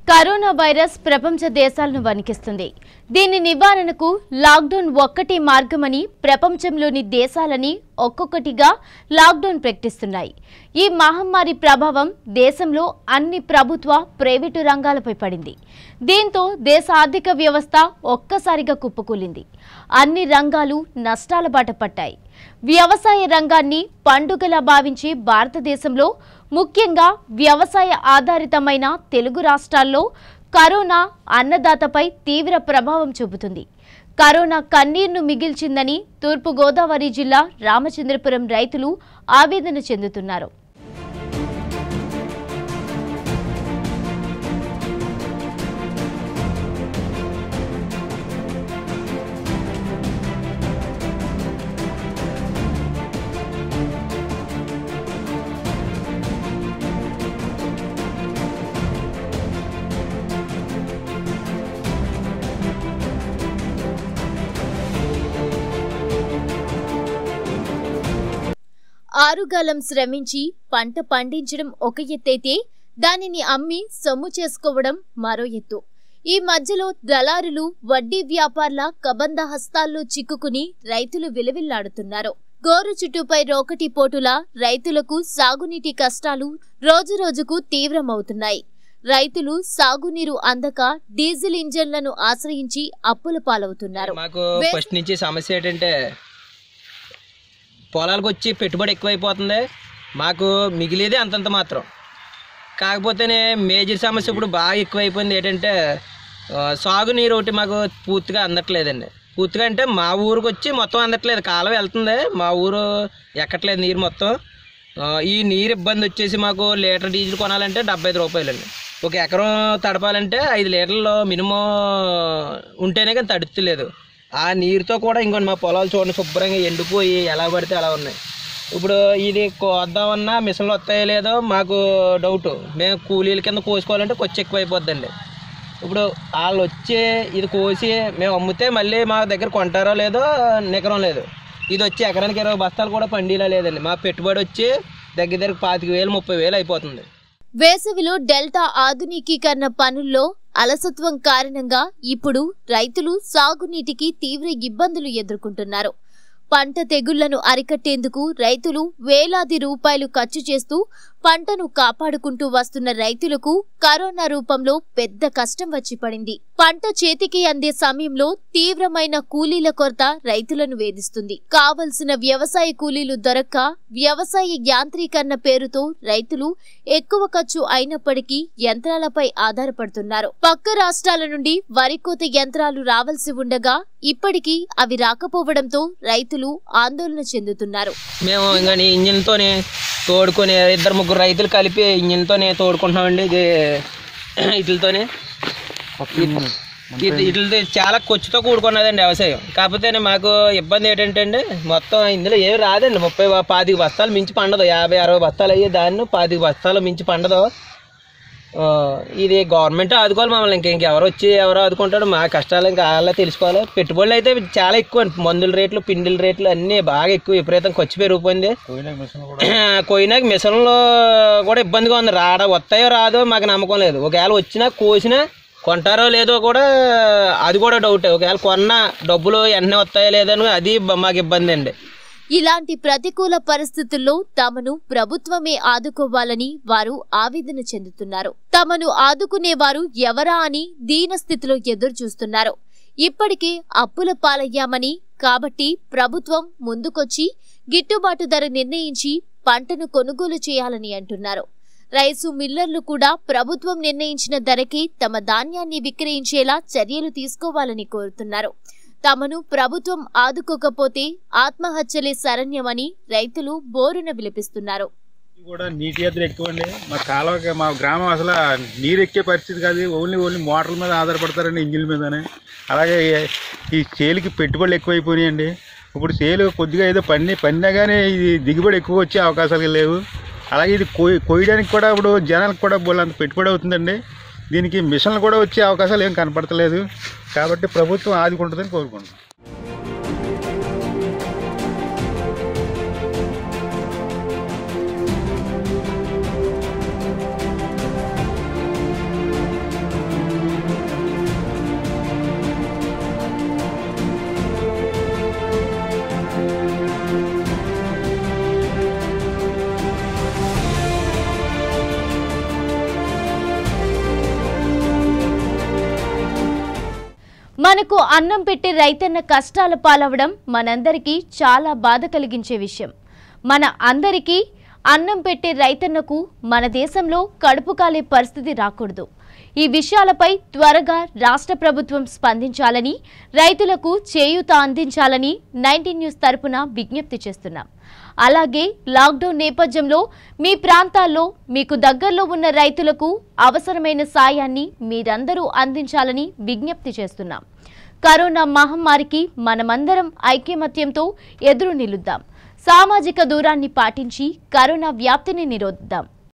Corona virus ప్రపంచ దేశాలను వణికిస్తుంది దీని నివారణకు లాక్డౌన్ ఒక్కటే మార్గమని ప్రపంచంలోని దేశాలని ఒక్కొక్కటిగా లాక్డౌన్ ప్రకటిస్తున్నాయి ఈ మహమ్మారి ప్రభావం దేశంలో అన్ని ప్రభుత్వ ప్రైవేటు రంగాలపై పడింది దీంతో దేశ ఆర్థిక వ్యవస్థ ఒక్కసారిగా కుప్పకూలింది అన్ని రంగాలు నష్టాల బాట పట్టాయి వ్యవసాయ రంగాన్ని పండుగలా భావించే భారతదేశంలో ముఖ్యంగా వ్యవసాయ ఆధారితమైన తెలుగు రాష్ట్రాల్లో కరోనా అన్నదాతపై తీవ్ర ప్రభావం చూపుతుంది కరోనా కన్నీరును మిగిల్చిందని తూర్పుగోదావరి జిల్లా రామచంద్రపురం రైతులు ఆవేదన చెందుతున్నారు ఆరుగాలం శ్రమించి పంట పండించడం ఒక ఎత్తైతే దానిని అమ్మి సొమ్ము చేసుకోవడం మరో ఎత్తు ఈ మధ్యలో దళారులు వడ్డీ వ్యాపారుల కబంధ హస్తాల్లో చిక్కుకుని రైతులు విలవిల్లాడుతున్నారు గోరు చుట్టుపై రోకటి పోటులా రైతులకు సాగునీటి కష్టాలు రోజురోజుకు తీవ్రమవుతున్నాయి రైతులు సాగునీరు అందక డీజిల్ ఇంజన్లను ఆశ్రయించి అప్పుల పాలవుతున్నారు మాకు వే- ఫస్ట్ నుంచి సమస్య ఏంటంటే పొలాలకు వచ్చి పెట్టుబడి ఎక్కువైపోతుంది మాకు మిగిలేదే అంతంత మాత్రం కాకపోతేనే మేజర్ సమస్య ఇప్పుడు బాగా ఎక్కువైపోయింది ఏంటంటే ఆ, సాగునీరు ఒకటి మాకు పూర్తిగా అందట్లేదండి పూర్తిగా అంటే మా ఊరికి వచ్చి మొత్తం అందట్లేదు కాలువ వెళ్తుంది మా ఊరు ఎక్కట్లేదు నీరు మొత్తం ఆ, ఈ నీరు ఇబ్బంది వచ్చేసి మాకు లీటర్ డీజిల్ కొనాలంటే డెబ్బై ఐదు రూపాయలండి ఒక ఎకరం తడపాలంటే ఐదు లీటర్లు మినిమం ఉంటేనే కానీ తడుతులేదు ఆ నీరుతో కూడా ఇంకొని మా పొలాలు చూడండి శుభ్రంగా ఎండిపోయి ఎలా పడితే అలా ఉన్నాయి ఇప్పుడు ఇది కోద్దామన్నా మిషన్లు వస్తాయో లేదో మాకు డౌట్ మేము కూలీల కింద కోసుకోవాలంటే ఖర్చు ఎక్కువ అయిపోద్దండి ఇప్పుడు వాళ్ళు వచ్చి ఇది కోసి మేము అమ్మితే మళ్ళీ మా దగ్గర కొంటారో లేదో నికరం లేదు ఇది వచ్చి ఎకరానికి ఇరవై బస్తాలు కూడా పండిలా లేదండి మా పెట్టుబడి వచ్చి దగ్గర దగ్గర పాతిక వేలు ముప్పై వేలు అయిపోతుంది వేసవిలో డెల్టా ఆధునికీకరణ పనుల్లో అలసత్వం కారణంగా ఇప్పుడు రైతులు సాగునీటికి తీవ్ర ఇబ్బందులు ఎదుర్కొంటున్నారు పంట తెగుళ్లను అరికట్టేందుకు రైతులు వేలాది రూపాయలు ఖర్చు చేస్తూ పంటను కాపాడుకుంటూ వస్తున్న రైతులకు కరోనా రూపంలో పెద్ద కష్టం వచ్చి పడింది పంట చేతికి అందే సమయంలో తీవ్రమైన కూలీల కొరత రైతులను వేధిస్తుంది కావలసిన వ్యవసాయ కూలీలు దొరక్క వ్యవసాయ యాంత్రీకరణ పేరుతో రైతులు ఎక్కువ ఖర్చు అయినప్పటికీ యంత్రాలపై ఆధారపడుతున్నారు పక్క రాష్ట్రాల నుండి వరి కోత యంత్రాలు రావాల్సి ఉండగా ఇప్పటికీ అవి రాకపోవడంతో రైతులు ఆందోళన చెందుతున్నారు మేము ఇంకా ఇంజిన్తోనే తోడుకొని ఇద్దరు ముగ్గురు రైతులు కలిపి ఇంజిన్తోనే తోడుకుంటున్నామండి ఇది వీటితోనే వీటితో చాలా ఖర్చుతో కూడుకున్నదండి వ్యవసాయం కాకపోతే మాకు ఇబ్బంది ఏంటంటే అండి మొత్తం ఇందులో ఏమి రాదండి ముప్పై బ- పాతిక బస్తాలు మించి పండదు యాభై అరవై బస్తాలు అయ్యే దాన్ని పాతిక బస్తాలు మించి పండదు ఆ, ఇది గవర్నమెంట్ ఆదుకోవాలి మమ్మల్ని ఇంక ఇంకెవరు వచ్చి ఎవరు ఆదుకుంటాడు మా కష్టాలు ఇంకా వాళ్ళే తెలుసుకోవాలి పెట్టుబడులు అయితే చాలా ఎక్కువ అండి. మందుల రేట్లు పిండిల రేట్లు అన్నీ బాగా ఎక్కువ విపరీతం ఖర్చు పెరిగిపోయింది కోయినాక మిషన్లు కూడా ఇబ్బందిగా ఉంది రాడ వస్తాయో రాదో మాకు నమ్మకం లేదు ఒకవేళ వచ్చినా కోసినా కొంటారో లేదో కూడా అది కూడా డౌట్ ఒకవేళ కొన్నా డబ్బులు వెంటనే వస్తాయో లేదో అని అది బ- మాకు ఇబ్బంది అండి ఇలాంటి ప్రతికూల పరిస్థితుల్లో తమను ప్రభుత్వమే ఆదుకోవాలని వారు ఆవేదన చెందుతున్నారు తమను ఆదుకునేవారు ఎవరా అని దీన స్థితిలో ఎదురు చూస్తున్నారు ఇప్పటికే అప్పుల పాలయ్యామని కాబట్టి ప్రభుత్వం ముందుకొచ్చి గిట్టుబాటు ధర నిర్ణయించి పంటను కొనుగోలు చేయాలని అంటున్నారు రైసు మిల్లర్లు కూడా ప్రభుత్వం నిర్ణయించిన ధరకే తమ ధాన్యాన్ని విక్రయించేలా చర్యలు తీసుకోవాలని కోరుతున్నారు తమను ప్రభుత్వం ఆదుకోకపోతే ఆత్మహత్యలే శరణ్యమని రైతులు బోరున విలపిస్తున్నారు కూడా నీటి ఎద్దరు ఎక్కువ అండి మా కాలువకి మా గ్రామం అసలు నీరు ఎక్కే పరిస్థితి కాదు ఓన్లీ ఓన్లీ మోటార్ల మీద ఆధారపడతారండి ఇంజిన్ మీదనే అలాగే ఈ- ఈ చేలుకి పెట్టుబడులు ఎక్కువైపోయినాయండి ఇప్పుడు చేలు కొద్దిగా ఏదో పండి పండినా కానీ ఇది దిగుబడి ఎక్కువ వచ్చే అవకాశాలు లేవు అలాగే ఇది కోయి కోయడానికి కూడా ఇప్పుడు జనాలకు కూడా బోళ్ళంత పెట్టుబడి అవుతుందండి దీనికి మిషన్లు కూడా వచ్చే అవకాశాలు ఏం కనపడతలేదు కాబట్టి ప్రభుత్వం ఆదుకుంటుందని కోరుకుంటున్నాం మనకు అన్నం పెట్టి రైతన్న కష్టాల పాలవడం మనందరికీ చాలా బాధ కలిగించే విషయం మన అందరికీ అన్నం పెట్టే రైతన్నకు మన దేశంలో కడుపు కాలే పరిస్థితి రాకూడదు ఈ విషయాలపై త్వరగా రాష్ట్ర ప్రభుత్వం స్పందించాలని రైతులకు చేయూత అందించాలని నైన్టీన్ న్యూస్ తరపున విజ్ఞప్తి చేస్తున్నాం అలాగే లాక్డౌన్ నేపథ్యంలో మీ ప్రాంతాల్లో మీకు దగ్గరలో ఉన్న రైతులకు అవసరమైన సాయాన్ని మీరందరూ అందించాలని విజ్ఞప్తి చేస్తున్నాం కరోనా మహమ్మారికి మనమందరం ఐక్యమత్యంతో ఎదురు నిలుద్దాం సామాజిక దూరాన్ని పాటించి కరోనా వ్యాప్తిని నిరోధిద్దాం